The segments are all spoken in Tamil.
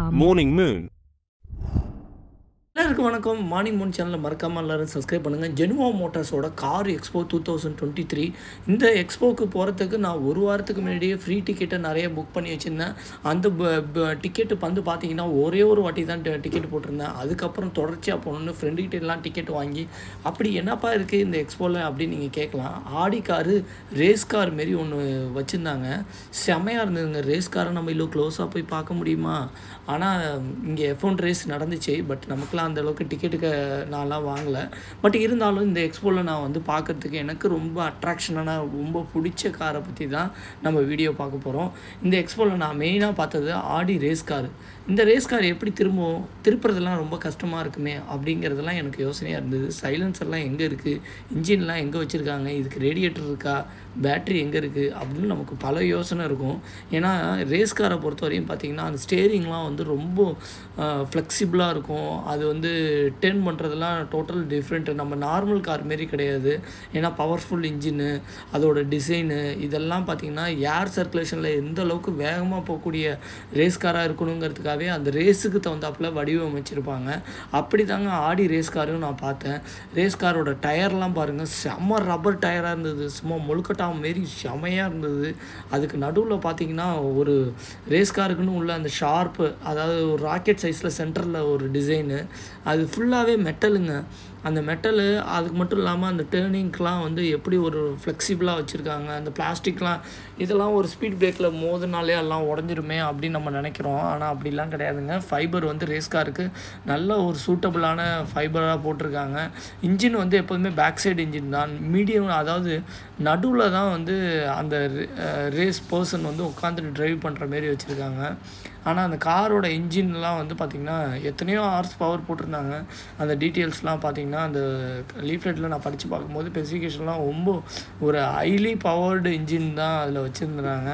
Moonchannel.com. Morning Moon. எல்லாருக்கும் வணக்கம் மார்னிங் மூன் சேனலை மறக்காமல் எல்லாரும் சப்ஸ்கிரைப் பண்ணுங்கள் ஜெனுவா மோட்டார்ஸோட car expo two thousand twenty three இந்த எக்ஸ்போக்கு போகிறதுக்கு நான் ஒரு வாரத்துக்கு முன்னாடியே ஃப்ரீ டிக்கெட்டை நிறைய புக் பண்ணி வச்சுருந்தேன் அந்த டிக்கெட்டு வந்து பார்த்தீங்கன்னா ஒரே ஒரு வாட்டி தான் டிக்கெட் போட்டிருந்தேன் அதுக்கப்புறம் தொடர்ச்சியாக போகணுன்னு ஃப்ரெண்டுக்கிட்டலாம் டிக்கெட் வாங்கி அப்படி என்னப்பா இருக்குது இந்த எக்ஸ்போவில் அப்படின்னு நீங்கள் கேட்கலாம் ஆடி காரு ரேஸ் கார் மாரி ஒன்று வச்சுருந்தாங்க செமையாக இருந்ததுங்க ரேஸ் காரை நம்ம இவ்வளோ க்ளோஸாக போய் பார்க்க முடியுமா ஆனால் இங்கே எஃப் ஒன் ரேஸ் நடந்துச்சு பட் நமக்குலாம் அந்த அளவுக்கு டிக்கெட்டுக்கு நான்லாம் வாங்கலை பட் இருந்தாலும் இந்த எக்ஸ்போவில் நான் வந்து பார்க்கறதுக்கு எனக்கு ரொம்ப அட்ராக்ஷனான ரொம்ப பிடிச்ச காரை பற்றி தான் நம்ம வீடியோ பார்க்க போகிறோம் இந்த எக்ஸ்போவில் நான் மெயினாக பார்த்தது ஆடி ரேஸ் கார் இந்த ரேஸ் கார் எப்படி திரும்பவும் திருப்புறதெல்லாம் ரொம்ப கஷ்டமாக இருக்குமே அப்படிங்கிறதெல்லாம் எனக்கு யோசனையாக இருந்தது சைலன்சர்லாம் எங்கே இருக்குது இன்ஜின்லாம் எங்கே வச்சுருக்காங்க இதுக்கு ரேடியேட்டர் இருக்கா பேட்ரி எங்கே இருக்குது அப்படின்னு நமக்கு பல யோசனை இருக்கும் ஏன்னா ரேஸ் காரை பொறுத்த வரையும் பார்த்திங்கன்னா அந்த ஸ்டேரிங்லாம் வந்து ரொம்ப ஃப்ளெக்சிபிளாக இருக்கும் அது வந்து டேர்ன் பண்ணுறதெல்லாம் டோட்டல் டிஃப்ரெண்ட் நம்ம நார்மல் கார் மாரி கிடையாது ஏன்னா பவர்ஃபுல் இன்ஜினு அதோட டிசைனு இதெல்லாம் பார்த்திங்கன்னா ஏர் சர்க்குலேஷனில் எந்த அளவுக்கு வேகமாக போகக்கூடிய ரேஸ் காராக இருக்கணுங்கிறதுக்காகவே அந்த ரேஸுக்கு தகுந்தாப்புல வடிவமைச்சிருப்பாங்க அப்படி தாங்க ஆடி ரேஸ் காரையும் நான் பார்த்தேன் ரேஸ் காரோட டயர்லாம் பாருங்கள் செம்ம ரப்பர் டயராக இருந்தது சும்மா முழுக்கட்டா மாரி செமையாக இருந்தது அதுக்கு நடுவில் பார்த்தீங்கன்னா ஒரு ரேஸ் காருக்குன்னு உள்ள அந்த ஷார்ப்பு அதாவது ஒரு ராக்கெட் சைஸில் சென்டரில் ஒரு டிசைனு அது ஃபுல்லாகவே மெட்டலுங்க அந்த மெட்டலு அதுக்கு மட்டும் இல்லாமல் அந்த டேர்னிங்க்கெலாம் வந்து எப்படி ஒரு ஃப்ளெக்சிபிளாக வச்சுருக்காங்க அந்த பிளாஸ்டிக்லாம் இதெல்லாம் ஒரு ஸ்பீட் பிரேக்கில் மோதினாலே எல்லாம் உடஞ்சிருமே அப்படின்னு நம்ம நினைக்கிறோம் ஆனால் அப்படிலாம் கிடையாதுங்க ஃபைபர் வந்து ரேஸ் காருக்கு நல்ல ஒரு சூட்டபுளான ஃபைபராக போட்டிருக்காங்க இன்ஜின் வந்து எப்போதுமே பேக் சைடு இன்ஜின் தான் மீடியம் அதாவது நடுவில் தான் வந்து அந்த ரேஸ் பர்சன் வந்து உட்காந்துட்டு ட்ரைவ் பண்ணுற மாரி வச்சுருக்காங்க ஆனால் அந்த காரோட இன்ஜின்லாம் வந்து பார்த்திங்கன்னா எத்தனையோ ஹார்ஸ் பவர் போட்டிருந்தாங்க அந்த டீட்டெயில்ஸ்லாம் பார்த்திங்கன்னா அந்த லீஃப்லெட்டில் நான் படித்து பார்க்கும்போது ஸ்பெசிஃபிகேஷன்லாம் ரொம்ப ஒரு ஹைலி பவர்டு இன்ஜின் தான் அதில் வச்சுருந்தாங்க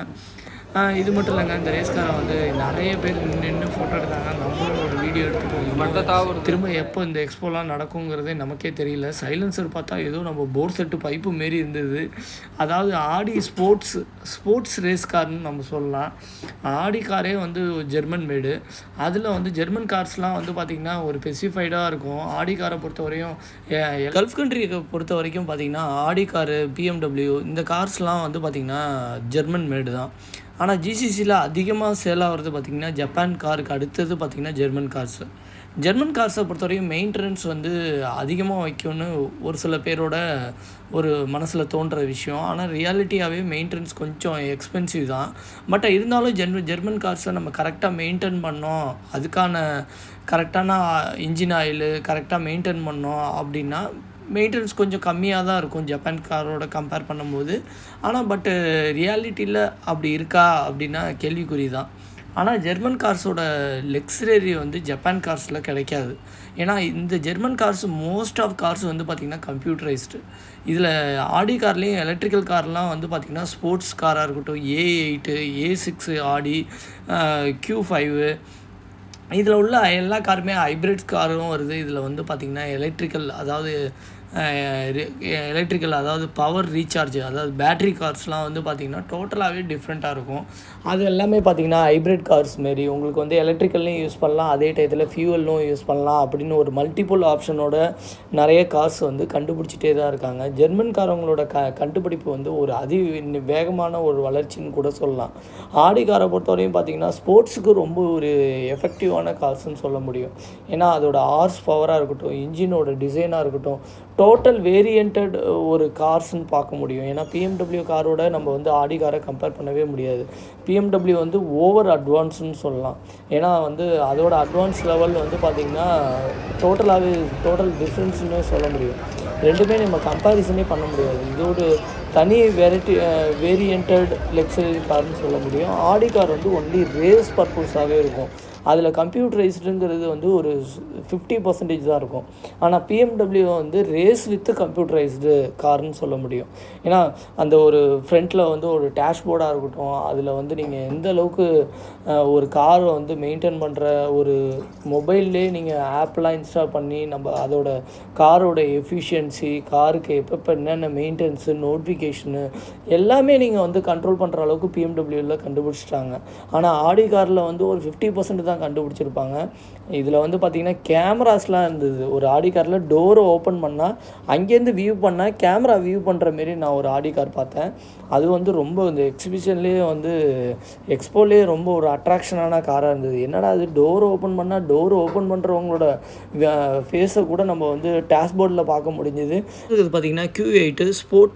இது மட்டும் இல்லைங்க இந்த ரேஸ்காரை வந்து நிறைய பேர் நின்று ஃபோட்டோ எடுத்தாங்க நம்மளும் ஒரு வீடியோ எடுத்துக்கோங்க திரும்ப எப்போ இந்த எக்ஸ்போலாம் நடக்குங்கிறதே நமக்கே தெரியல சைலன்சர் பார்த்தா ஏதோ நம்ம போர் செட்டு பைப்பு மாரி இருந்தது அதாவது ஆடி ஸ்போர்ட்ஸ் ஸ்போர்ட்ஸ் ரேஸ் கார்னு நம்ம சொல்லலாம் ஆடி காரே வந்து ஜெர்மன் மேடு அதில் வந்து ஜெர்மன் கார்ஸ்லாம் வந்து பார்த்திங்கன்னா ஒரு ஸ்பெசிஃபைடாக இருக்கும் ஆடி காரை பொறுத்த வரையும் கல்ஃப் கண்ட்ரியை பொறுத்த வரைக்கும் பார்த்திங்கன்னா ஆடி காரு பிஎம்டபிள்யூ இந்த கார்ஸ்லாம் வந்து பார்த்திங்கன்னா ஜெர்மன் மேடு தான் ஆனால் ஜிசிசியில் அதிகமாக சேல் ஆகிறது பார்த்திங்கன்னா ஜப்பான் காருக்கு அடுத்தது பார்த்திங்கன்னா ஜெர்மன் கார்ஸு ஜெர்மன் கார்ஸை பொறுத்தவரையும் மெயின்டெனன்ஸ் வந்து அதிகமாக வைக்கும்னு ஒரு சில பேரோட ஒரு மனசில் தோன்ற விஷயம் ஆனால் ரியாலிட்டியாகவே மெயின்டெனன்ஸ் கொஞ்சம் எக்ஸ்பென்சிவ் தான் பட் இருந்தாலும் ஜென் ஜெர்மன் கார்ஸை நம்ம கரெக்டாக மெயின்டைன் பண்ணோம் அதுக்கான கரெக்டான இன்ஜின் ஆயிலு கரெக்டாக மெயின்டைன் பண்ணோம் அப்படின்னா மெயின்டெனன்ஸ் கொஞ்சம் கம்மியாக தான் இருக்கும் ஜப்பான் காரோட கம்பேர் பண்ணும்போது ஆனால் பட்டு ரியாலிட்டியில் அப்படி இருக்கா அப்படின்னா கேள்விக்குறி தான் ஆனால் ஜெர்மன் கார்ஸோட லெக்ஸரரி வந்து ஜப்பான் கார்ஸில் கிடைக்காது ஏன்னா இந்த German cars most of cars வந்து பார்த்திங்கன்னா கம்ப்யூட்டரைஸ்டு இதில் ஆடி கார்லேயும் எலக்ட்ரிக்கல் கார்லாம் வந்து பார்த்திங்கன்னா ஸ்போர்ட்ஸ் காராக இருக்கட்டும் A eight A six Audi Q five இதில் உள்ள எல்லா காருமே ஹைப்ரிட் காரும் வருது இதில் வந்து பார்த்திங்கன்னா எலக்ட்ரிக்கல் அதாவது எலக்ட்ரிக்கல் அதாவது பவர் ரீசார்ஜ் அதாவது பேட்ரி கார்ஸ்லாம் வந்து பார்த்திங்கன்னா டோட்டலாகவே டிஃப்ரெண்ட்டாக இருக்கும் அது எல்லாமே பார்த்திங்கன்னா ஹைப்ரிட் கார்ஸ் மாரி உங்களுக்கு வந்து எலக்ட்ரிக்கல்லையும் யூஸ் பண்ணலாம் அதே டயத்தில் ஃபியூவலும் யூஸ் பண்ணலாம் அப்படின்னு ஒரு மல்டிபிள் ஆப்ஷனோட நிறைய கார்ஸ் வந்து கண்டுபிடிச்சிட்டே தான் இருக்காங்க ஜெர்மன் காரவங்களோட க கண்டுபிடிப்பு வந்து ஒரு அதி வேகமான ஒரு வளர்ச்சின்னு கூட சொல்லலாம் ஆடி காரை பொறுத்தவரையும் பார்த்திங்கன்னா ஸ்போர்ட்ஸுக்கு ரொம்ப ஒரு எஃபெக்டிவான கார்ஸ்னு சொல்ல முடியும் ஏன்னா அதோட ஆர்ஸ் பவராக இருக்கட்டும் இன்ஜினோட டிசைனாக இருக்கட்டும் டோட்டல் வேரியண்டட் ஒரு கார்ஸ்ன்னு பார்க்க முடியும் ஏன்னா பிஎம்டபிள்யூ காரோட நம்ம வந்து ஆடி காரை கம்பேர் பண்ணவே முடியாது பிஎம்டபிள்யூ வந்து ஓவர் அட்வான்ஸ்னு சொல்லலாம் ஏன்னா வந்து அதோட அட்வான்ஸ் லெவல் வந்து பார்த்திங்கன்னா டோட்டலாகவே டோட்டல் டிஃப்ரென்ஸ்னு சொல்ல முடியும் ரெண்டுமே நம்ம கம்பேரிசனே பண்ண முடியாது இது ஒரு தனி வெரைட்டி வேரியண்டட் லெக்ஸரி கார்னு சொல்ல முடியும் ஆடி கார் வந்து ஒன்லி ரேஸ் பர்பஸாகவே இருக்கும் அதில் கம்ப்யூட்டரைஸ்டுங்கிறது வந்து ஒரு ஃபிஃப்டி பர்சன்டேஜ் தான் இருக்கும் ஆனால் பிஎம்டபிள்யூ வந்து ரேஸ் வித் கம்ப்யூட்டரைஸ்டு கார்னு சொல்ல முடியும் ஏன்னா அந்த ஒரு ஃப்ரண்ட்டில் வந்து ஒரு டேஷ்போர்டாக இருக்கட்டும் அதில் வந்து நீங்கள் எந்த அளவுக்கு ஒரு காரை வந்து மெயின்டைன் பண்ணுற ஒரு மொபைல்லே நீங்கள் ஆப்லாம் இன்ஸ்டால் பண்ணி நம்ம அதோட காரோட எஃபிஷியன்சி காருக்கு எப்பப்போ என்னென்ன மெயின்டெனன்ஸு நோட்டிஃபிகேஷனு எல்லாமே நீங்கள் வந்து கண்ட்ரோல் பண்ணுற அளவுக்கு பிஎம்டபிள்யூவில் கண்டுபிடிச்சிட்டாங்க ஆனால் ஆடி காரில் வந்து ஒரு ஃபிஃப்டி பர்சன்ட் தான் கண்டுபிடிச்சிருப்பாங்க இதில் வந்து பார்த்திங்கன்னா கேமராஸ்லாம் இருந்தது ஒரு ஆடி காரில் டோரை ஓப்பன் பண்ணால் அங்கேருந்து வியூ பண்ணால் கேமரா வியூ பண்ணுற மாரி நான் ஒரு ஆடி கார் பார்த்தேன் அது வந்து ரொம்ப இந்த எக்ஸிபிஷன்லேயே வந்து எக்ஸ்போலேயே ரொம்ப ஒரு அட்ராக்ஷனான காராக இருந்தது என்னடா அது டோர் ஓப்பன் பண்ணால் டோர் ஓப்பன் பண்ணுறவங்களோட ஃபேஸை கூட நம்ம வந்து டேஷ்போர்டில் பார்க்க முடிஞ்சுது இது பார்த்திங்கன்னா கியூ எயிட்டு ஸ்போர்ட்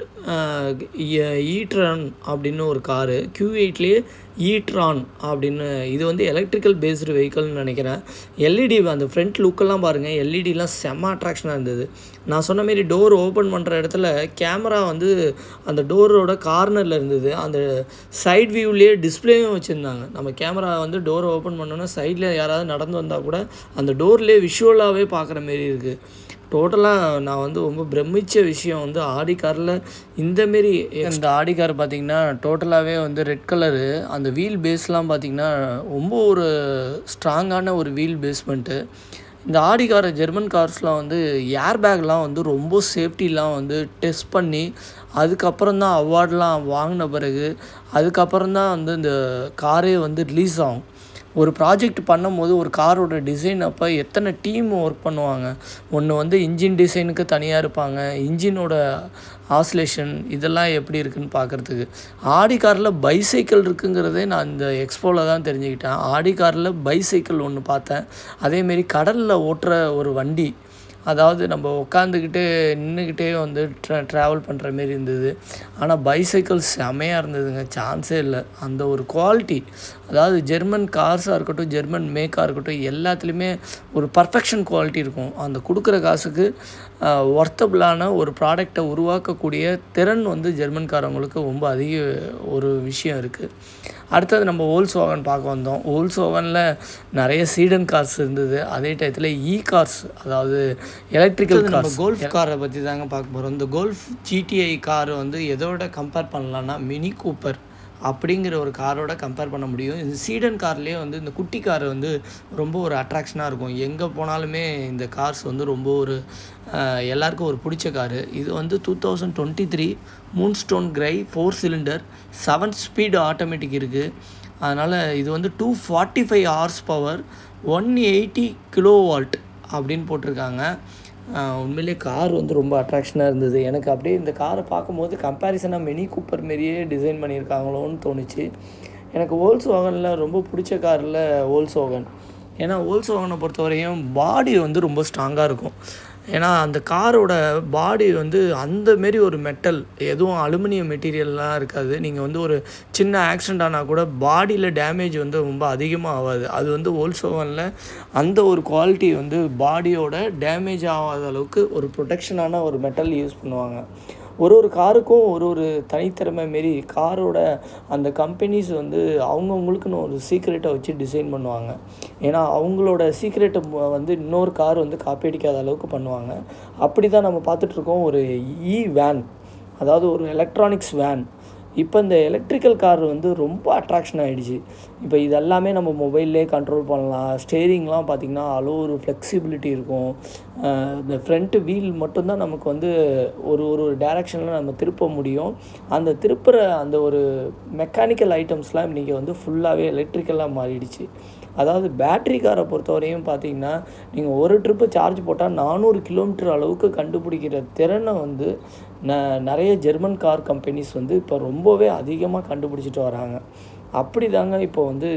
ஈட்ரான் அப்படின்னு ஒரு காரு கியூ எயிட்லேயே ஈட்ரான் அப்படின்னு இது வந்து எலக்ட்ரிக்கல் பேஸ்டு வெஹிக்கல்னு நினைக்கிறேன் எல்இடி அந்த ஃப்ரண்ட் லுக்கெல்லாம் பாருங்கள் எல்இடிலாம் செம்ம அட்ராக்ஷனாக இருந்தது நான் சொன்ன மாரி டோர் ஓப்பன் பண்ணுற இடத்துல கேமரா வந்து அந்த டோரோட கார்னரில் இருந்தது அந்த சைட் வியூலேயே டிஸ்பிளேயும் வச்சுருந்தாங்க நம்ம கேமரா வந்து டோரை ஓப்பன் பண்ணோன்னா சைடில் யாராவது நடந்து வந்தால் கூட அந்த டோர்லேயே விஷுவலாகவே பார்க்குற மாரி இருக்குது டோட்டலாக நான் வந்து ரொம்ப பிரமிச்ச விஷயம் வந்து ஆடி காரில் இந்தமாரி இந்த ஆடி கார் பார்த்திங்கன்னா டோட்டலாகவே வந்து ரெட் கலரு அந்த வீல் பேஸ்லாம் பார்த்திங்கன்னா ரொம்ப ஒரு ஸ்ட்ராங்கான ஒரு வீல் பேஸ்மெண்ட்டு இந்த ஆடி கார் ஜெர்மன் கார்ஸ்லாம் வந்து ஏர் பேக்லாம் வந்து ரொம்ப சேஃப்டிலாம் வந்து டெஸ்ட் பண்ணி அதுக்கப்புறம் தான் அவார்ட்லாம் வாங்கின பிறகு அதுக்கப்புறம் தான் வந்து இந்த காரே வந்து ரிலீஸ் ஆகும் ஒரு ப்ராஜெக்ட் பண்ணும்போது ஒரு காரோட டிசைன் அப்போ எத்தனை டீம் ஒர்க் பண்ணுவாங்க ஒன்று வந்து இன்ஜின் டிசைனுக்கு தனியாக இருப்பாங்க இன்ஜினோட ஆஸ்லேஷன் இதெல்லாம் எப்படி இருக்குன்னு பார்க்குறதுக்கு ஆடி காரில் பைசைக்கிள் இருக்குங்கிறதே நான் இந்த எக்ஸ்போவில் தான் தெரிஞ்சுக்கிட்டேன் ஆடி காரில் பைசைக்கிள் ஒன்று பார்த்தேன் அதேமாரி கடலில் ஓட்டுற ஒரு வண்டி அதாவது நம்ம உட்காந்துக்கிட்டே நின்றுக்கிட்டே வந்து ட்ரா ட்ராவல் பண்ணுற மாரி இருந்தது ஆனால் பைசைக்கிள் செமையாக இருந்ததுங்க சான்ஸே இல்லை அந்த ஒரு குவாலிட்டி அதாவது ஜெர்மன் கார்ஸாக இருக்கட்டும் ஜெர்மன் மேக்காக இருக்கட்டும் எல்லாத்துலேயுமே ஒரு பர்ஃபெக்ஷன் குவாலிட்டி இருக்கும் அந்த கொடுக்குற காசுக்கு ஒர்த்தபிளான ஒரு ப்ராடக்டை உருவாக்கக்கூடிய திறன் வந்து ஜெர்மன்காரவங்களுக்கு ரொம்ப அதிக ஒரு விஷயம் இருக்குது அடுத்தது நம்ம ஓல்ஸ் வாகன் பார்க்க வந்தோம் ஓல்ஸ் வாகனில் நிறைய சீடன் கார்ஸ் இருந்தது அதே டயத்தில் இ கார்ஸ் அதாவது எலக்ட்ரிக்கல் கார்ஸ் கோல்ஃப் காரை பற்றி தாங்க பார்க்க போகிறோம் இந்த கோல்ஃப் ஜிடிஐ கார் வந்து எதோட கம்பேர் பண்ணலான்னா மினி கூப்பர் அப்படிங்கிற ஒரு காரோட கம்பேர் பண்ண முடியும் இந்த சீடன் கார்லேயே வந்து இந்த குட்டி கார் வந்து ரொம்ப ஒரு அட்ராக்ஷனாக இருக்கும் எங்கே போனாலுமே இந்த கார்ஸ் வந்து ரொம்ப ஒரு எல்லாருக்கும் ஒரு பிடிச்ச காரு இது வந்து two thousand twenty three moon stone grey four cylinder seven speed automatic இருக்குது அதனால் இது வந்து two forty five horse power one eighty kilo volt அப்படின்னு போட்டிருக்காங்க உண்மையிலே கார் வந்து ரொம்ப அட்ராக்ஷனாக இருந்தது எனக்கு அப்படியே இந்த காரை பார்க்கும்போது கம்பேரிசனாக மினி கூப்பர் மாரியே டிசைன் பண்ணியிருக்காங்களோன்னு தோணுச்சு எனக்கு ஓல்ஸ் வாகனில் ரொம்ப பிடிச்ச காரில் ஓல்ஸ் வாகன் ஏன்னா ஓல்ஸ் வாகனை பொறுத்தவரையும் பாடி வந்து ரொம்ப ஸ்ட்ராங்காக இருக்கும் ஏன்னா அந்த காரோட பாடி வந்து அந்த மாரி ஒரு மெட்டல் எதுவும் அலுமினியம் மெட்டீரியல்லாம் இருக்காது நீங்கள் வந்து ஒரு சின்ன ஆக்சிடெண்ட் ஆனால் கூட பாடியில் டேமேஜ் வந்து ரொம்ப அதிகமாக ஆகாது அது வந்து ஓல்சோவனில் அந்த ஒரு குவாலிட்டி வந்து பாடியோட டேமேஜ் ஆகாத அளவுக்கு ஒரு ப்ரொடெக்ஷனான ஒரு மெட்டல் யூஸ் பண்ணுவாங்க ஒரு ஒரு காருக்கும் ஒரு ஒரு தனித்திறமை மாரி காரோட அந்த கம்பெனிஸ் வந்து அவங்கவுங்களுக்குன்னு ஒரு சீக்ரெட்டை வச்சு டிசைன் பண்ணுவாங்க ஏன்னா அவங்களோட சீக்ரெட்டை வந்து இன்னொரு கார் வந்து காப்பி அடிக்காத அளவுக்கு பண்ணுவாங்க அப்படி தான் நம்ம பார்த்துட்ருக்கோம் ஒரு இ வேன் அதாவது ஒரு எலக்ட்ரானிக்ஸ் வேன் இப்போ இந்த எலக்ட்ரிக்கல் கார் வந்து ரொம்ப அட்ராக்ஷன் ஆகிடுச்சு இப்போ இதெல்லாமே நம்ம மொபைல்லே கண்ட்ரோல் பண்ணலாம் ஸ்டேரிங்லாம் பார்த்திங்கன்னா அவ்வளோ ஒரு ஃப்ளெக்சிபிலிட்டி இருக்கும் இந்த ஃப்ரண்ட்டு வீல் மட்டும்தான் நமக்கு வந்து ஒரு ஒரு டேரெக்ஷனில் நம்ம திருப்ப முடியும் அந்த திருப்புற அந்த ஒரு மெக்கானிக்கல் ஐட்டம்ஸ்லாம் இன்றைக்கி வந்து ஃபுல்லாகவே எலக்ட்ரிக்கலாக மாறிடுச்சு அதாவது பேட்ரி காரை பொறுத்தவரையும் பார்த்தீங்கன்னா நீங்கள் ஒரு ட்ரிப்பு சார்ஜ் போட்டால் நானூறு கிலோமீட்டர் அளவுக்கு கண்டுபிடிக்கிற திறனை வந்து ந நிறைய ஜெர்மன் கார் கம்பெனிஸ் வந்து இப்போ ரொம்பவே அதிகமாக கண்டுபிடிச்சிட்டு வராங்க அப்படி தாங்க இப்போ வந்து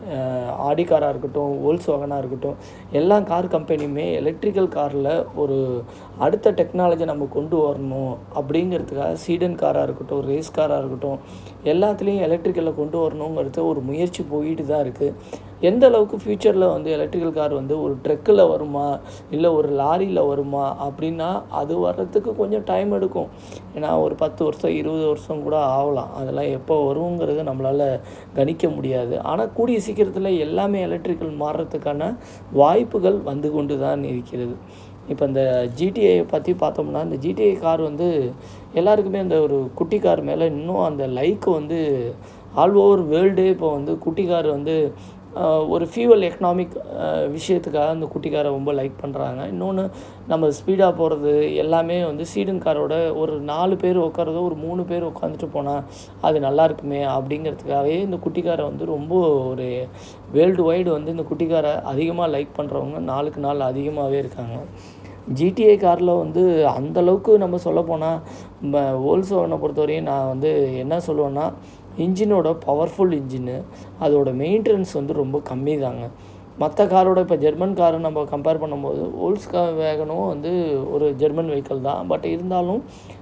ஆடி காராக இருக்கட்டும் ஓல்ஸ் வாகனாக இருக்கட்டும் எல்லா கார் கம்பெனியுமே எலக்ட்ரிக்கல் காரில் ஒரு அடுத்த டெக்னாலஜி நம்ம கொண்டு வரணும் அப்படிங்கிறதுக்காக சீடன் காராக இருக்கட்டும் ரேஸ் காராக இருக்கட்டும் எல்லாத்துலேயும் எலக்ட்ரிக்கலில் கொண்டு வரணுங்கிறது ஒரு முயற்சி போயிட்டு தான் இருக்குது எந்த அளவுக்கு ஃப்யூச்சரில் வந்து எலக்ட்ரிக்கல் கார் வந்து ஒரு ட்ரெக்கில் வருமா இல்லை ஒரு லாரியில் வருமா அப்படின்னா அது வர்றதுக்கு கொஞ்சம் டைம் எடுக்கும் ஏன்னா ஒரு பத்து வருஷம் இருபது வருஷம் கூட ஆகலாம் அதெல்லாம் எப்போ வருங்கிறது நம்மளால் கணிக்க முடியாது ஆனால் கூடிய சீக்கிரத்தில் எல்லாமே எலக்ட்ரிக்கல் மாறுறதுக்கான வாய்ப்புகள் வந்து கொண்டு தான் இருக்கிறது இப்போ இந்த ஜிடிஐ பற்றி பார்த்தோம்னா இந்த ஜிடிஐ கார் வந்து எல்லாருக்குமே அந்த ஒரு குட்டி கார் மேலே இன்னும் அந்த லைக் வந்து ஆல் ஓவர் வேர்ல்டே இப்போ வந்து குட்டி கார் வந்து ஆஹ், ஒரு ஃபியூவல் எக்கனாமிக் விஷயத்துக்காக அந்த குட்டி காரை ரொம்ப லைக் பண்ணுறாங்க இன்னொன்று நம்ம ஸ்பீடாக போகிறது எல்லாமே வந்து சீடன் காரோட ஒரு நாலு பேர் உட்காரதோ ஒரு மூணு பேர் உட்காந்துட்டு போனால் அது நல்லா இருக்குமே அப்படிங்கிறதுக்காகவே இந்த குட்டி காரை வந்து ரொம்ப ஒரு வேர்ல்டு வைடு வந்து இந்த குட்டி காரை அதிகமாக லைக் பண்ணுறவங்க நாளுக்கு நாள் அதிகமாகவே இருக்காங்க ஜிடிஏ காரில் வந்து அந்த அளவுக்கு நம்ம சொல்ல போனால் ஓல்சோனை பொறுத்தவரையும் நான் வந்து என்ன சொல்லுவேன்னா இன்ஜினோட பவர்ஃபுல் இன்ஜினு அதோட மெயின்டெனன்ஸ் வந்து ரொம்ப கம்மி தாங்க மற்ற காரோட இப்போ ஜெர்மன் காரை நம்ம கம்பேர் பண்ணும்போது ஓல்ஸ் கா வேகனும் வந்து ஒரு ஜெர்மன் வெஹிக்கிள் தான் பட் இருந்தாலும்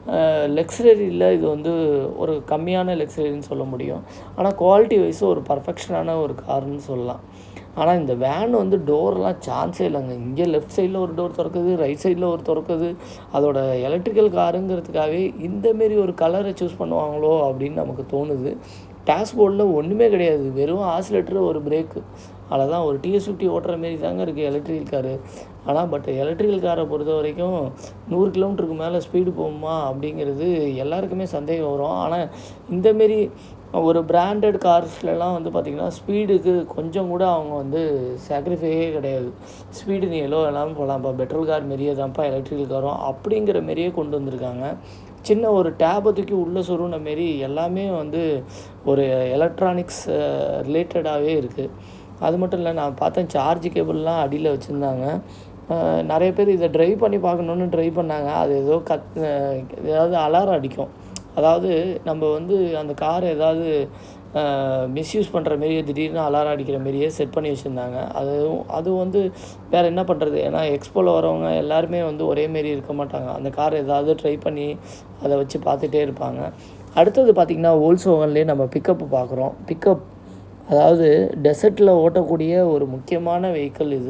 லெக்ஸரியில் இது வந்து ஒரு கம்மியான லெக்ஸரின்னு சொல்ல முடியும் ஆனால் குவாலிட்டி வைஸ் ஒரு பர்ஃபெக்ஷனான ஒரு காருன்னு சொல்லலாம் ஆனால் இந்த வேன் வந்து டோர்லாம் சான்ஸே இல்லைங்க இங்கே லெஃப்ட் சைடில் ஒரு டோர் திறக்குது ரைட் சைடில் ஒரு திறக்குது அதோட எலக்ட்ரிக்கல் காருங்கிறதுக்காகவே இந்தமாரி ஒரு கலரை சூஸ் பண்ணுவாங்களோ அப்படின்னு நமக்கு தோணுது டேஷ்போர்டில் ஒன்றுமே கிடையாது வெறும் ஆசிலேட்டர் ஒரு பிரேக்கு அதில் தான் ஒரு டிஎஸ் ஃபிஃப்டி ஓட்டுற மாரி தாங்க இருக்குது எலக்ட்ரிக்கல் காரு ஆனால் பட் எலக்ட்ரிக்கல் காரை பொறுத்த வரைக்கும் நூறு கிலோமீட்டருக்கு மேலே ஸ்பீடு போகுமா அப்படிங்கிறது எல்லாருக்குமே சந்தேகம் வரும் ஆனால் இந்தமாரி ஒரு பிராண்டட் கார்ஸ்லலாம் வந்து பார்த்திங்கன்னா ஸ்பீடுக்கு கொஞ்சம் கூட அவங்க வந்து சாக்ரிஃபையே கிடையாது ஸ்பீடு நீ எல்லோ இல்லாமல் போகலாம்ப்பா பெட்ரோல் கார் மாரியே தான்ப்பா எலக்ட்ரிக்கல் காரும் அப்படிங்கிற மாரியே கொண்டு வந்திருக்காங்க சின்ன ஒரு டேபை தூக்கி உள்ளே சொருன மாரி எல்லாமே வந்து ஒரு எலக்ட்ரானிக்ஸ் ரிலேட்டடாகவே இருக்குது அது மட்டும் இல்லை நான் பார்த்தேன் சார்ஜ் கேபிள்லாம் அடியில் வச்சுருந்தாங்க நிறைய பேர் இதை ட்ரைவ் பண்ணி பார்க்கணுன்னு ட்ரை பண்ணாங்க அது ஏதோ கத் ஏதாவது அலாரம் அடிக்கும் அதாவது நம்ம வந்து அந்த கார் ஏதாவது மிஸ்யூஸ் பண்ணுற மாரியே திடீர்னு அலாரம் அடிக்கிற மாரியே செட் பண்ணி வச்சுருந்தாங்க அதுவும் அது வந்து வேறு என்ன பண்ணுறது ஏன்னா எக்ஸ்போவில் வரவங்க எல்லாருமே வந்து ஒரே மாரி இருக்க மாட்டாங்க அந்த கார் ஏதாவது ட்ரை பண்ணி அதை வச்சு பார்த்துட்டே இருப்பாங்க அடுத்தது பார்த்திங்கன்னா ஓல்சோவன்லேயே நம்ம பிக்கப்பு பார்க்குறோம் பிக்கப் அதாவது டெசர்ட்டில் ஓட்டக்கூடிய ஒரு முக்கியமான வெஹிக்கிள் இது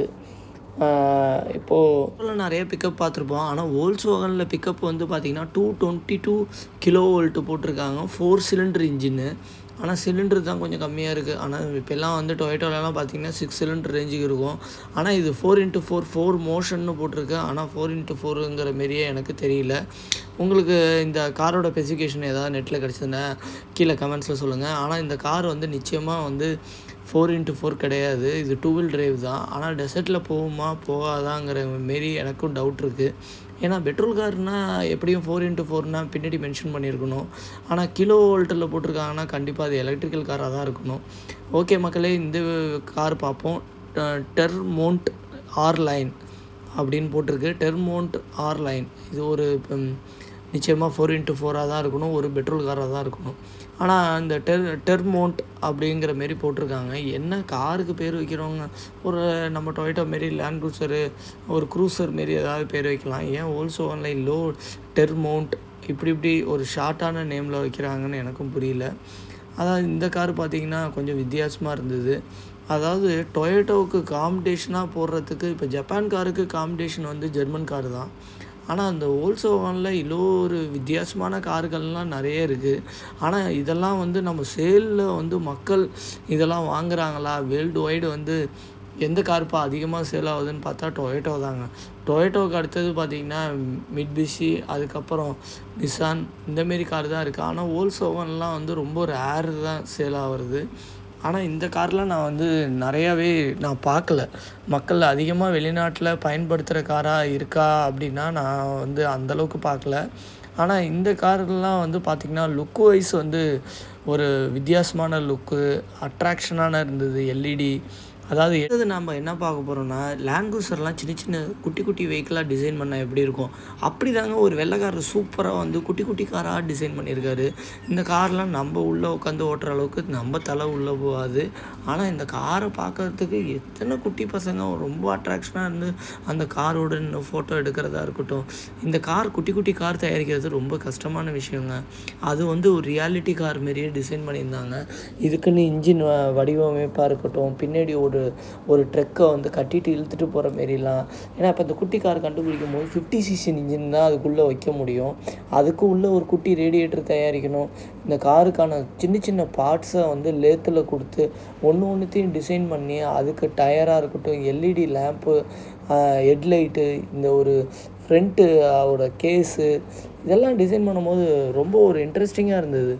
இப்போது நிறைய பிக்கப் பார்த்துருப்போம் ஆனால் ஓல்ஸ்வாகனில் பிக்கப் வந்து பார்த்திங்கன்னா two twenty two kilo volt போட்டிருக்காங்க ஃபோர் சிலிண்டர் இன்ஜின்னு ஆனால் சிலிண்டர் தான் கொஞ்சம் கம்மியாக இருக்குது ஆனால் இப்போல்லாம் வந்து டொயேட்டோலலாம் பார்த்தீங்கன்னா சிக்ஸ் சிலிண்டர் ரேஞ்சுக்கு இருக்கும் ஆனால் இது ஃபோர் இன்ட்டு ஃபோர் ஃபோர் மோஷன்னு போட்டிருக்கு ஆனால் ஃபோர் இன்ட்டு ஃபோருங்கிற மாரியே எனக்கு தெரியல உங்களுக்கு இந்த காரோட ஸ்பெசிஃபிகேஷன் ஏதாவது நெட்டில் கிடச்சதுன்னா கீழே கமெண்ட்ஸில் சொல்லுங்கள் ஆனால் இந்த கார் வந்து நிச்சயமாக வந்து ஃபோர் இன்ட்டு ஃபோர் கிடையாது இது டூ வீல் டிரைவ் தான் ஆனால் டெசர்ட்டில் போகுமா போகாதாங்கிற மாரி எனக்கும் டவுட் இருக்குது ஏன்னா பெட்ரோல் கார்னால் எப்படியும் ஃபோர் இன்ட்டு ஃபோர்னால் பின்னாடி மென்ஷன் பண்ணியிருக்கணும் ஆனால் கிலோ வோல்ட்டில் போட்டிருக்காங்கன்னா கண்டிப்பாக அது எலக்ட்ரிக்கல் காராக தான் இருக்கணும் ஓகே மக்களே இந்த கார் பார்ப்போம் டெர்மோண்ட் ஆர் லைன் அப்படின்னு போட்டிருக்கு டெர்மோண்ட் ஆர் லைன் இது ஒரு நிச்சயமாக ஃபோர் இன்ட்டு ஃபோராக தான் இருக்கணும் ஒரு பெட்ரோல் காராக தான் இருக்கணும் ஆனால் இந்த டெர் டெர்மோண்ட் அப்படிங்கிற மாரி போட்டிருக்காங்க என்ன காருக்கு பேர் வைக்கிறவங்க ஒரு நம்ம டொயேட்டோ மாரி லேண்ட் க்ரூசரு ஒரு க்ரூசர் மாரி ஏதாவது பேர் வைக்கலாம் ஏன் ஓல்சோ ஆன்லைன் லோ டெர்மோண்ட் இப்படி இப்படி ஒரு ஷார்ட்டான நேமில் வைக்கிறாங்கன்னு எனக்கும் புரியல அதாவது இந்த கார் பார்த்திங்கன்னா கொஞ்சம் வித்தியாசமாக இருந்தது அதாவது டொயேட்டோவுக்கு காம்படிஷனாக போடுறதுக்கு இப்போ ஜப்பான் காருக்கு காம்படிஷன் வந்து ஜெர்மன் கார் தான் ஆனால் அந்த ஓல்சோவானில் இவ்வளோ ஒரு வித்தியாசமான கார்கள்லாம் நிறைய இருக்குது ஆனால் இதெல்லாம் வந்து நம்ம சேலில் வந்து மக்கள் இதெல்லாம் வாங்குறாங்களா வேர்ல்டு வைடு வந்து எந்த கார்ப்பா அதிகமாக சேல் ஆகுதுன்னு பார்த்தா டொயேட்டோ தாங்க டொயேட்டோவுக்கு அடுத்தது பார்த்திங்கன்னா மிட்பிஷி அதுக்கப்புறம் நிசான் இந்தமாரி கார் தான் இருக்குது ஆனால் ஓல்சோவன்லாம் வந்து ரொம்ப ரேர் தான் சேல் ஆகிறது ஆனால் இந்த கார்லாம் நான் வந்து நிறையாவே நான் பார்க்கல மக்கள் அதிகமாக வெளிநாட்டில் பயன்படுத்துகிற காராக இருக்கா அப்படின்னா நான் வந்து அந்தளவுக்கு பார்க்கல ஆனால் இந்த கார்லாம் வந்து பார்த்திங்கன்னா லுக் வைஸ் வந்து ஒரு வித்தியாசமான லுக்கு அட்ராக்ஷனான இருந்தது எல்இடி அதாவது எது நம்ம என்ன பார்க்க போகிறோம்னா லேண்ட்குசர்லாம் சின்ன சின்ன குட்டி குட்டி வெஹிக்கிளாக டிசைன் பண்ணால் எப்படி இருக்கும் அப்படி தாங்க ஒரு வெள்ளைக்காரர் சூப்பராக வந்து குட்டி குட்டி காராக டிசைன் பண்ணியிருக்காரு இந்த கார்லாம் நம்ம உள்ளே உட்காந்து ஓட்டுற அளவுக்கு நம்ம தலை உள்ளே போகாது ஆனால் இந்த காரை பார்க்கறதுக்கு எத்தனை குட்டி பசங்க ரொம்ப அட்ராக்ஷனாக இருந்து அந்த காரோட ஃபோட்டோ எடுக்கிறதா இருக்கட்டும் இந்த கார் குட்டி குட்டி கார் தயாரிக்கிறது ரொம்ப கஷ்டமான விஷயங்க அது வந்து ஒரு ரியாலிட்டி கார் மாரியே டிசைன் பண்ணியிருந்தாங்க இதுக்குன்னு இன்ஜின் வடிவமைப்பாக இருக்கட்டும் பின்னாடி ஒரு ஒரு ட்ரெக்கை வந்து கட்டிட்டு இழுத்துட்டு போகிற மாரிலாம் ஏன்னா இப்போ இந்த குட்டி கார் கண்டுபிடிக்கும் போது ஃபிஃப்டி சிசி இன்ஜின் தான் அதுக்குள்ளே வைக்க முடியும் அதுக்கு உள்ளே ஒரு குட்டி ரேடியேட்டர் தயாரிக்கணும் இந்த காருக்கான சின்ன சின்ன பார்ட்ஸை வந்து லேத்தில் கொடுத்து ஒன்று ஒன்றுத்தையும் டிசைன் பண்ணி அதுக்கு டயராக இருக்கட்டும் எல்இடி லேம்ப்பு ஹெட்லைட்டு இந்த ஒரு ஃப்ரண்ட்டு அதோட கேஸு இதெல்லாம் டிசைன் பண்ணும்போது ரொம்ப ஒரு இன்ட்ரெஸ்டிங்காக இருந்தது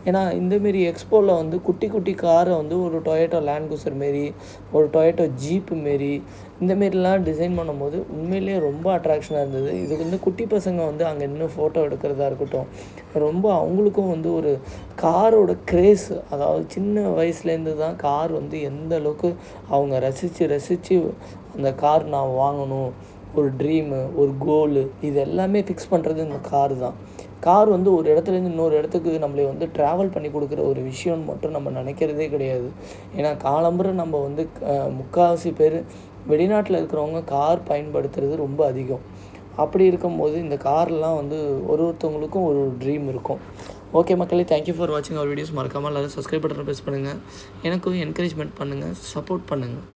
ஏன்னா இந்தமாரி எக்ஸ்போவில் வந்து குட்டி குட்டி காரை வந்து ஒரு டொயேட்டோ லேண்ட் குசர் மாரி ஒரு டொயேட்டோ ஜீப்பு மாரி இந்தமாரிலாம் டிசைன் பண்ணும்போது உண்மையிலேயே ரொம்ப அட்ராக்ஷனாக இருந்தது இது வந்து குட்டி பசங்க வந்து அங்கே இன்னும் ஃபோட்டோ எடுக்கிறதா இருக்கட்டும் ரொம்ப அவங்களுக்கும் வந்து ஒரு காரோட க்ரேஸ் அதாவது சின்ன வயசுலேருந்து தான் கார் வந்து எந்த அளவுக்கு அவங்க ரசித்து ரசித்து அந்த கார் நான் வாங்கணும் ஒரு ட்ரீமு ஒரு கோலு இது எல்லாமே ஃபிக்ஸ் பண்ணுறது இந்த கார் தான் கார் வந்து ஒரு இடத்துலேருந்து இன்னொரு இடத்துக்கு நம்மளை வந்து ட்ராவல் பண்ணி கொடுக்குற ஒரு விஷயம்னு மட்டும் நம்ம நினைக்கிறதே கிடையாது ஏன்னா காலம்புற நம்ம வந்து அஹ், முக்கால்வாசி பேர் வெளிநாட்டில் இருக்கிறவங்க கார் பயன்படுத்துறது ரொம்ப அதிகம் அப்படி இருக்கும்போது இந்த கார்லாம் வந்து ஒரு ஒருத்தவங்களுக்கும் ஒரு ட்ரீம் இருக்கும் ஓகே மக்களே தேங்க்யூ ஃபார் வாட்சிங் அவர் வீடியோஸ் மறக்காமல் எல்லாரும் சப்ஸ்கிரைப் பட்டன் ப்ரெஸ் பண்ணுங்கள் எனக்கும் என்கரேஜ்மெண்ட் பண்ணுங்கள் சப்போர்ட் பண்ணுங்கள்